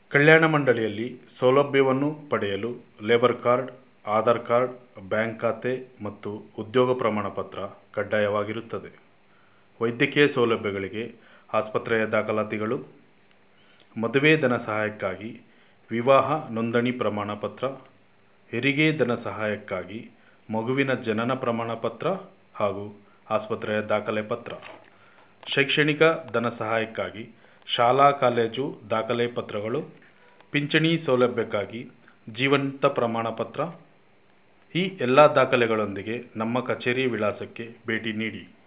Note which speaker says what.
Speaker 1: ಕಲ್ಯಾಣ ಮಂಡಳಿಯಲ್ಲಿ ಸೌಲಭ್ಯವನ್ನು ಪಡೆಯಲು labour card, Aadhaar card, bank ಖಾತೆ ಮತ್ತು ಉದ್ಯೋಗ ಪ್ರಮಾಣಪತ್ರ ಕಡ್ಡಾಯವಾಗಿರುತ್ತದೆ ವೈದ್ಯಕೀಯ ಸೌಲಭ್ಯಗಳಿಗೆ ಆಸ್ಪತ್ರೆಯ ದಾಖಲಾತಿಗಳು ಮದುವೆ ಧನಸಹಾಯಕ್ಕಾಗಿ ವಿವಾಹ ನೋಂದಣಿ ಪ್ರಮಾಣಪತ್ರ ಹೆರಿಗೆ ಧನಸಹಾಯಕ್ಕಾಗಿ ಮಗುವಿನ ಜನನ ಪ್ರಮಾಣಪತ್ರ ಹಾಗೂ ಆಸ್ಪತ್ರೆಯ ದಾಖಲೆ ಪತ್ರ ಶೈಕ್ಷಣಿಕ ಧನಸಹಾಯಕ್ಕಾಗಿ ಶಾಲಾ ಕಾಲೇಜು ದಾಖಲೆ ಪತ್ರಗಳು ಪಿಂಚಣಿ ಸೌಲಭ್ಯಕ್ಕಾಗಿ ಜೀವಂತ ಪ್ರಮಾಣಪತ್ರ ಈ ಎಲ್ಲ ದಾಖಲೆಗಳೊಂದಿಗೆ ನಮ್ಮ ಕಚೇರಿ ವಿಳಾಸಕ್ಕೆ ಭೇಟಿ ನೀಡಿ